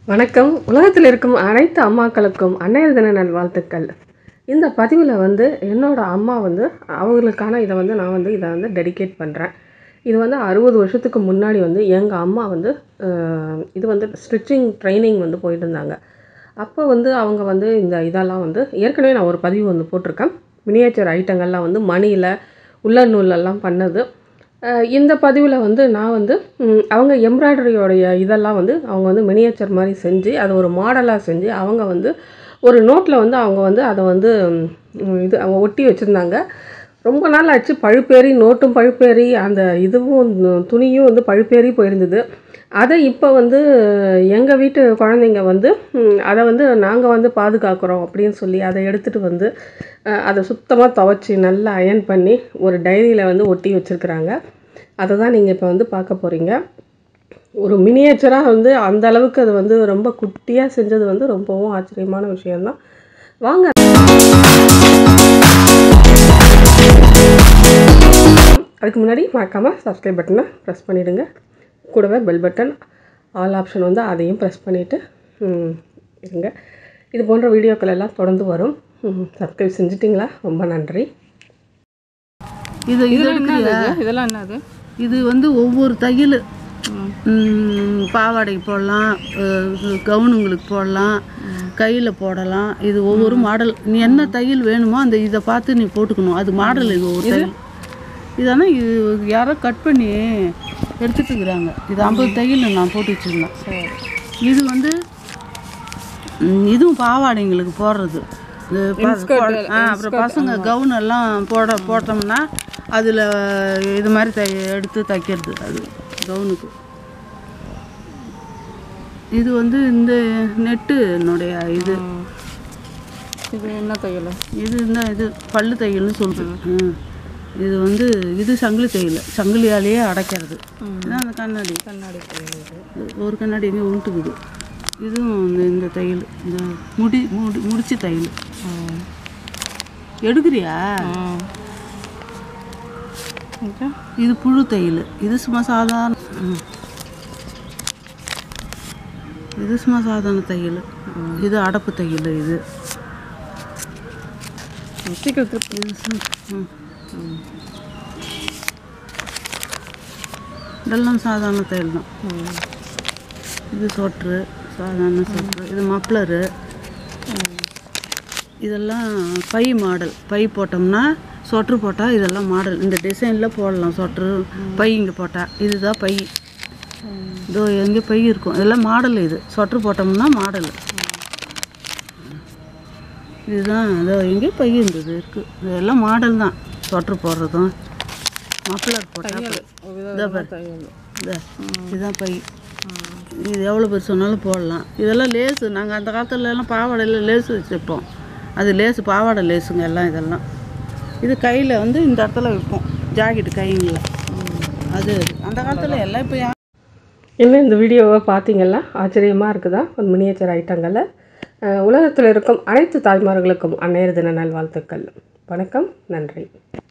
வணக்கம் உலகத்தில் இருக்கும் அனைத்து அம்மாக்களுக்கும் அன்னையர் தின நல்வாழ்த்துக்கள் இந்த பதிவில் வந்து என்னோட அம்மா வந்து அவங்களுக்கான இதை வந்து நான் வந்து இதை வந்து டெடிகேட் பண்ணுறேன் இது வந்து அறுபது வருஷத்துக்கு முன்னாடி வந்து எங்கள் அம்மா வந்து அஹ், இது வந்து ஸ்டிச்சிங் ட்ரைனிங் வந்து போயிட்டு இருந்தாங்க அப்போ வந்து அவங்க வந்து இந்த இதெல்லாம் வந்து ஏற்கனவே நான் ஒரு பதிவு வந்து போட்டிருக்கேன் மினியேச்சர் ஐட்டங்கள்லாம் வந்து மணியில் உள்ள நூலெல்லாம் பண்ணது அஹ் இந்த பதிவில் வந்து நான் வந்து ம், அவங்க எம்ப்ராய்டரியோடைய இதெல்லாம் வந்து அவங்க வந்து மினியேச்சர் மாதிரி செஞ்சு அதை ஒரு மாடலாக செஞ்சு அவங்க வந்து ஒரு நோட்டில் வந்து அவங்க வந்து அதை வந்து ம், இது அவங்க ஒட்டி வச்சுருந்தாங்க ரொம்ப நாள் ஆச்சு பழுப்பேறி நோட்டும் பழுப்பேறி அந்த இதுவும் நு- துணியும் வந்து பழுப்பேறி போயிருந்தது அதை இப்போ வந்து எங்கள் வீட்டு குழந்தைங்க வந்து ம், அதை வந்து நாங்கள் வந்து பாதுகாக்கிறோம் அப்படின்னு சொல்லி அதை எடுத்துகிட்டு வந்து அஹ், அதை சுத்தமாக துவைச்சி நல்லா அயன் பண்ணி ஒரு டைரியில் வந்து ஒட்டி வச்சுருக்குறாங்க அதை தான் நீங்கள் இப்போ வந்து பார்க்க போகிறீங்க ஒரு மினியேச்சராக வந்து அந்த அளவுக்கு அது வந்து ரொம்ப குட்டியாக செஞ்சது வந்து ரொம்பவும் ஆச்சரியமான விஷயம்தான் வாங்க அதுக்கு முன்னாடி மறக்காமல் சப்ஸ்கிரைப் பட்டனை ப்ரெஸ் பண்ணிவிடுங்க கூடவே பெல் பட்டன் ஆல் ஆப்ஷன் வந்து அதையும் ப்ரெஸ் பண்ணிவிட்டு இருங்க இது போன்ற வீடியோக்கள் எல்லாம் தொடர்ந்து வரும் சப்ஸ்கிரைப் செஞ்சிட்டிங்களா ரொம்ப நன்றி இது இது இதெல்லாம் இருக்குல்ல, என்னது இதெல்லாம் என்னது இது வந்து ஒவ்வொரு தையல் ம், பாவாடைக்கு போடலாம் அஹ், இது கவுனுங்களுக்கு போடலாம் கையில் போடலாம் இது ஒவ்வொரு மாடல் நீ என்ன தையல் வேணுமோ அந்த இதை பார்த்து நீ போட்டுக்கணும் அது மாடல் இது ஒவ்வொரு தையல் இதெல்லாம் இது யாரோ கட் பண்ணி எடுத்துட்டு இருக்கிறாங்க இது ஐம்பது தையல் நான் போட்டு வச்சுருந்தேன் இது வந்து ம், இதுவும் பாவாடைங்களுக்கு போடுறது இது ப- போ- ஆ, அப்புறம் பசங்க கவுன் எல்லாம் போட போட்டோம்னா அதில் இது மாதிரி தை எடுத்து தைக்கிறது அது கவுனுக்கு இது வந்து இந்த நெட்டு என்னுடைய இது இது என்ன தையல் இது இந்த இது பல்லு தையல்னு சொல்லுது ம். இது வந்து இது சங்கிலி தையல் சங்கிலியாலேயே அடைக்கிறது இதான் அந்த கண்ணாடி கண்ணாடி தையல் இது இது ஒரு கண்ணாடி எங்கே உண்டுக்குது இதுவும் இந்த இந்த தையல் இந்த முடி முடி முடிச்சு தையல் எடுக்கிறியா ஓகே இது புழு தையல் இது சும்மா சாதாரண ம். இது சும்மா சாதாரண தையல் இது அடப்பு தையல் இது சீக்கிரத்துக்கு இது சு- ம். இதெல்லாம் சாதாரண தையல் தான் இது சொட்ரு சாதாரண சொட்ரு இது மப்ளரு இதெல்லாம் பை மாடல் பை போட்டோம்னா சொட்ரு போட்டால் இதெல்லாம் மாடல் இந்த டிசைனில் போடலாம் சொட்ரு பை இங்கே போட்டால் இதுதான் பை இதோ எங்கே பை இருக்கும் இதெல்லாம் மாடல் இது சொட்ரு போட்டோம்னா மாடல் இதுதான் இதோ எங்கே பை இருந்தது இருக்குது இதெல்லாம் மாடல் தான் சொட்ரு போடுறதும் மஃப்ளர் போட்டால் இதோ பாரு இதோ இதுதான் பை இது எவ்வளோ பேர் சொன்னாலும் போடலாம் இதெல்லாம் லேஸு நாங்கள் அந்த காலத்துல எல்லாம் பாவாடையில் லேஸு வச்சுருப்போம் அது லேஸு பாவாடை லேஸுங்க எல்லாம் இதெல்லாம் இது கையில் வந்து இந்த இடத்துல வைப்போம் ஜாக்கெட்டு கைங்களில் அது அந்த காலத்தில் எல்லாம் இப்போ யா- என்ன இந்த வீடியோவை பார்த்தீங்களா ஆச்சரியமாக இருக்குதா ஒரு மினியேச்சர் ஐட்டங்களில் உலகத்தில் இருக்கும் அனைத்து தாய்மார்களுக்கும் அன்னையர் தின நல்வாழ்த்துக்கள் வணக்கம் நன்றி